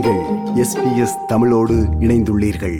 நீங்கள் எஸ்பிஎஸ் தமிழோடு இணைந்துள்ளீர்கள்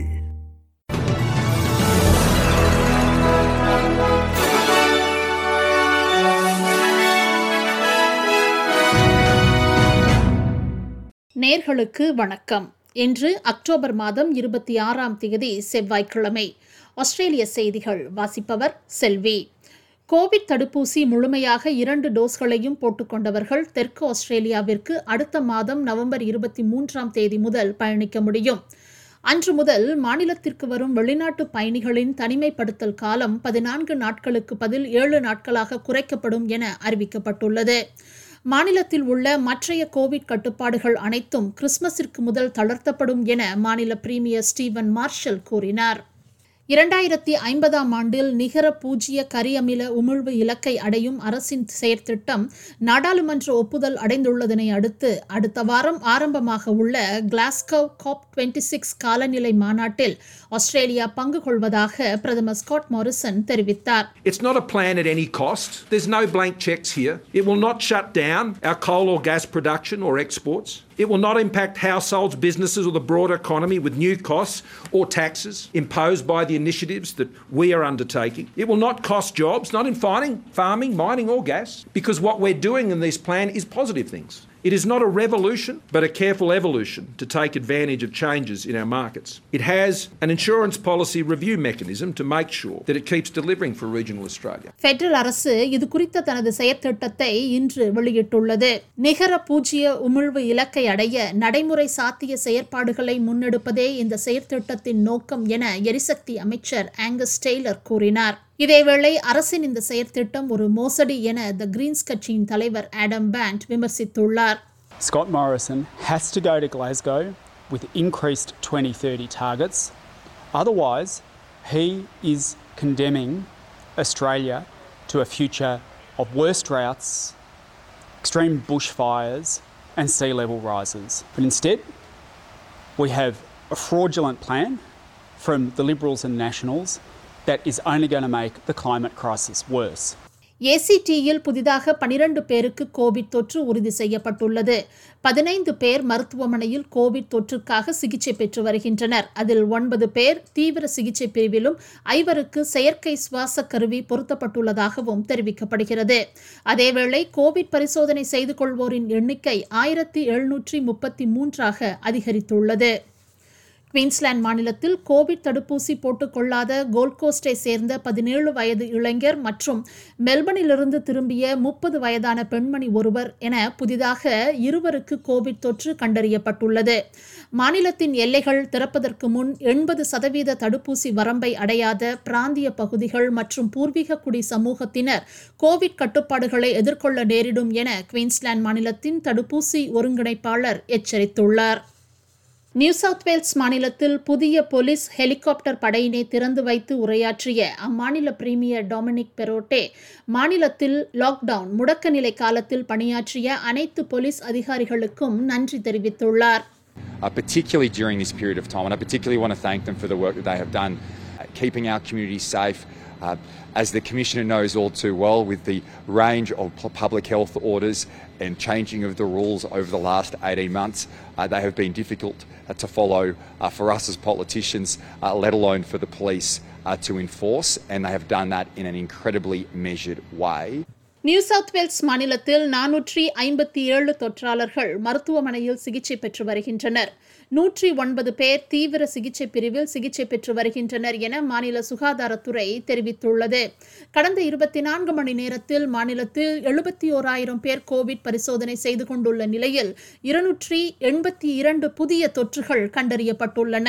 நேர்களுக்கு வணக்கம் இன்று அக்டோபர் மாதம் இருபத்தி ஆறாம் தேதி செவ்வாய்க்கிழமை ஆஸ்திரேலிய செய்திகள் வாசிப்பவர் செல்வி கோவிட் தடுப்பூசி முழுமையாக இரண்டு டோஸ்களையும் போட்டுக்கொண்டவர்கள் தெற்கு ஆஸ்திரேலியாவிற்கு அடுத்த மாதம் நவம்பர் இருபத்தி மூன்றாம் தேதி முதல் பயணிக்க முடியும் அன்று முதல் மாநிலத்திற்கு வரும் வெளிநாட்டு பயணிகளின் தனிமைப்படுத்தல் காலம் பதினான்கு நாட்களுக்கு பதில் ஏழு நாட்களாக குறைக்கப்படும் என அறிவிக்கப்பட்டுள்ளது மாநிலத்தில் உள்ள மற்றைய கோவிட் கட்டுப்பாடுகள் அனைத்தும் கிறிஸ்துமஸிற்கு முதல் தளர்த்தப்படும் என மாநில பிரீமியர் ஸ்டீவன் மார்ஷல் கூறினார் இரண்டாயிரத்தி ஐம்பதாம் ஆண்டில் நிகர பூஜ்ய கரியமில உமிழ்வு இலக்கை அடையும் அரசின் செயற்திட்டம் நாடாளுமன்ற ஒப்புதல் அடைந்துள்ளதனை அடுத்து அடுத்த வாரம் ஆரம்பமாக உள்ள கிளாஸ்கோ காப் டுவெண்ட்டி சிக்ஸ் காலநிலை மாநாட்டில் ஆஸ்திரேலியா பங்கு கொள்வதாக பிரதமர் ஸ்காட் மாரிசன் தெரிவித்தார் It's not a plan at any cost. There's no blank checks here. It will not shut down our coal or gas production or exports. It will not impact households, businesses, or the broader economy with new costs or taxes imposed by the initiatives that we are undertaking. It will not cost jobs, not in farming, farming, mining, or gas, because what we're doing in this plan is positive things. It is not a revolution, but a careful evolution to take advantage of changes in our markets. It has an insurance policy review mechanism to make sure that it keeps delivering for regional Australia. Federal அரசு இது குறித்த தனது செயற்திட்டத்தை இன்று வெளியிட்டுள்ளது நிகர பூஜ்ய உமிழ்வு இலக்கை அடைய நடைமுறை சாத்திய செயற்பாடுகளை முன்னெடுப்பதே இந்த செயற்திட்டத்தின் நோக்கம் என எரிசக்தி அமைச்சர் ஆங்கஸ் டெய்லர் கூறினார் இதேவேளை அரசின் இந்த செயற்திட்டம் ஒரு மோசடி என த கிரீன்ஸ் கட்சியின் தலைவர் ஆடம் பேண்ட் விமர்சித்துள்ளார் Scott Morrison has to go to Glasgow with increased 2030 targets. Otherwise, he is condemning Australia to a future of worse droughts, extreme bushfires, and sea level rises. But instead, we have a fraudulent plan from the Liberals and Nationals that is only going to make the climate crisis worse. ஏசிடியில் புதிதாக பனிரண்டு பேருக்கு Covid தொற்று உறுதி செய்யப்பட்டுள்ளது பதினைந்து பேர் மருத்துவமனையில் கோவிட் தொற்றுக்காக சிகிச்சை பெற்று வருகின்றனர் அதில் ஒன்பது பேர் தீவிர சிகிச்சை பிரிவிலும் ஐவருக்கு செயற்கை சுவாச கருவி பொருத்தப்பட்டுள்ளதாகவும் தெரிவிக்கப்படுகிறது அதேவேளை கோவிட் பரிசோதனை செய்து கொள்வோரின் எண்ணிக்கை ஆயிரத்தி எழுநூற்றி முப்பத்தி மூன்றாக அதிகரித்துள்ளது குயின்ஸ்லாந்து மாநிலத்தில் கோவிட் தடுப்பூசி போட்டுக்கொள்ளாத கோல்ட் கோஸ்டை சேர்ந்த பதினேழு வயது இளைஞர் மற்றும் மெல்பர்னிலிருந்து திரும்பிய முப்பது வயதான பெண்மணி ஒருவர் என புதிதாக இருவருக்கு கோவிட் தொற்று கண்டறியப்பட்டுள்ளது மாநிலத்தின் எல்லைகள் திறப்பதற்கு முன் எண்பது சதவீத தடுப்பூசி வரம்பை அடையாத பிராந்திய பகுதிகள் மற்றும் பூர்வீக குடி சமூகத்தினர் கோவிட் கட்டுப்பாடுகளை எதிர்கொள்ள நேரிடும் என குயின்ஸ்லாந்து மாநிலத்தின் தடுப்பூசி ஒருங்கிணைப்பாளர் எச்சரித்துள்ளார் நியூ சவுத் வேல்ஸ் மாநிலத்தில் புதிய போலீஸ் ஹெலிகாப்டர் படையினை திறந்து வைத்து உரையாற்றிய அம்மாநில பிரீமியர் டொமினிக் பெரோட்டே மாநிலத்தில் லாக்டவுன் முடக்க நிலை காலத்தில் பணியாற்றிய அனைத்து போலீஸ் அதிகாரிகளுக்கும் நன்றி தெரிவித்துள்ளார் uh, particularly during this period of time. And I particularly want to thank them for the work that they have done, uh, keeping our community safe. Uh, as the Commissioner knows all too well, with the range of pu- public health orders and changing of the rules over the last 18 months, uh, they have been difficult uh, to follow uh, for us as politicians, uh, let alone for the police uh, to enforce, and they have done that in an incredibly measured way. New South Wales மாநிலத்தில் நானூற்றி ஐம்பத்தி ஏழு தொற்றாளர்கள் மருத்துவமனையில் சிகிச்சை பெற்று வருகின்றனர் நூற்றி ஒன்பது பேர் தீவிர சிகிச்சை பிரிவில் சிகிச்சை பெற்று வருகின்றனர் என மாநில சுகாதாரத்துறை தெரிவித்துள்ளது கடந்த இருபத்தி நான்கு மணி நேரத்தில் மாநிலத்தில் எழுபத்தி ஓராயிரம் பேர் கோவிட் பரிசோதனை செய்து கொண்டுள்ள நிலையில் இருநூற்றி எண்பத்தி இரண்டு புதிய தொற்றுகள் கண்டறியப்பட்டுள்ளன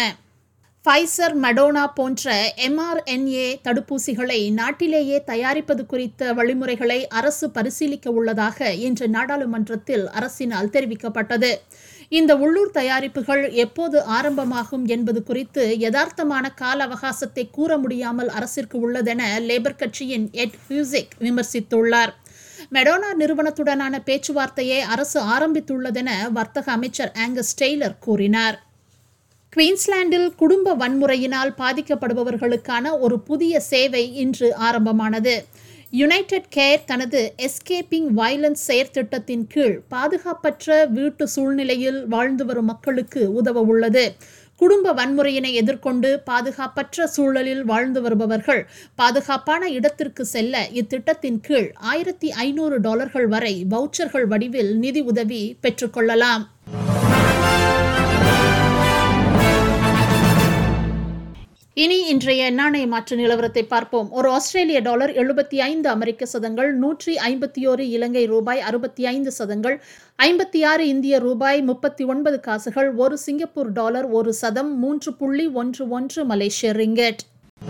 ஃபைசர் மெடோனா போன்ற எம்ஆர்என்ஏ தடுப்பூசிகளை நாட்டிலேயே தயாரிப்பது குறித்த வழிமுறைகளை அரசு பரிசீலிக்க உள்ளதாக இன்று நாடாளுமன்றத்தில் அரசினால் தெரிவிக்கப்பட்டது இந்த உள்ளூர் தயாரிப்புகள் எப்போது ஆரம்பமாகும் என்பது குறித்து யதார்த்தமான கால அவகாசத்தை கூற முடியாமல் அரசிற்கு உள்ளதென லேபர் கட்சியின் எட் ஹியூசிக் விமர்சித்துள்ளார் மெடோனா நிறுவனத்துடனான பேச்சுவார்த்தையை அரசு ஆரம்பித்துள்ளதென வர்த்தக அமைச்சர் ஆங்கஸ் டெய்லர் கூறினார் குயின்ஸ்லாண்டில் குடும்ப வன்முறையினால் பாதிக்கப்படுபவர்களுக்கான ஒரு புதிய சேவை இன்று ஆரம்பமானது யுனைடெட் கேர் தனது எஸ்கேப்பிங் வயலன்ஸ் செயற்திட்டத்தின் கீழ் பாதுகாப்பற்ற வீட்டு சூழ்நிலையில் வாழ்ந்து வரும் மக்களுக்கு உதவ உள்ளது குடும்ப வன்முறையினை எதிர்கொண்டு பாதுகாப்பற்ற சூழலில் வாழ்ந்து வருபவர்கள் பாதுகாப்பான இடத்திற்கு செல்ல இத்திட்டத்தின் கீழ் ஆயிரத்தி ஐநூறு டாலர்கள் வரை வவுச்சர்கள் வடிவில் நிதி உதவி பெற்றுக்கொள்ளலாம் இனி இன்றைய நாணய மாற்று நிலவரத்தை பார்ப்போம் ஒரு ஆஸ்திரேலிய டாலர் எழுபத்தி ஐந்து அமெரிக்க சதங்கள் நூற்றி ஐம்பத்தி ஓரு இலங்கை ரூபாய் அறுபத்தி ஐந்து சதங்கள் ஐம்பத்தி ஆறு இந்திய ரூபாய் முப்பத்தி ஒன்பது காசுகள் ஒரு சிங்கப்பூர் டாலர் ஒரு சதம் மூன்று புள்ளி ஒன்று ஒன்று மலேசிய ரிங்கெட்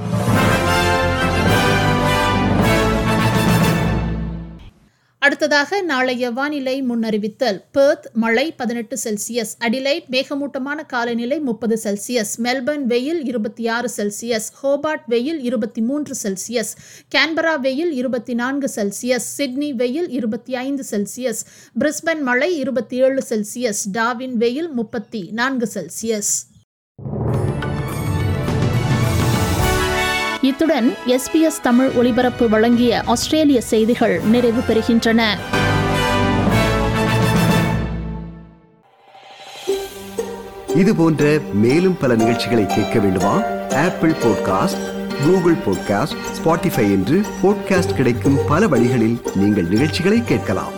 அடுத்ததாக நாளைய வானிலை முன்னறிவித்தல் பெர்த் மழை பதினெட்டு செல்சியஸ் அடிலைட் மேகமூட்டமான காலநிலை முப்பது செல்சியஸ் மெல்பர்ன் வெயில் இருபத்தி ஆறு செல்சியஸ் ஹோபார்ட் வெயில் இருபத்தி மூன்று செல்சியஸ் கேன்பரா வெயில் இருபத்தி நான்கு செல்சியஸ் சிட்னி வெயில் இருபத்தி ஐந்து செல்சியஸ் பிரிஸ்பன் மழை இருபத்தி ஏழு செல்சியஸ் டாவின் வெயில் முப்பத்தி நான்கு செல்சியஸ் இத்துடன் எஸ்பிஎஸ் தமிழ் ஒலிபரப்பு வழங்கிய ஆஸ்திரேலிய செய்திகள் நிறைவு பெறுகின்றன இது போன்ற மேலும் பல நிகழ்ச்சிகளை கேட்க வேண்டுமா Apple podcast Google podcast Spotify என்று பாட்காஸ்ட் கிடைக்கும் பல வழிகளில் நீங்கள் நிகழ்ச்சிகளை கேட்கலாம்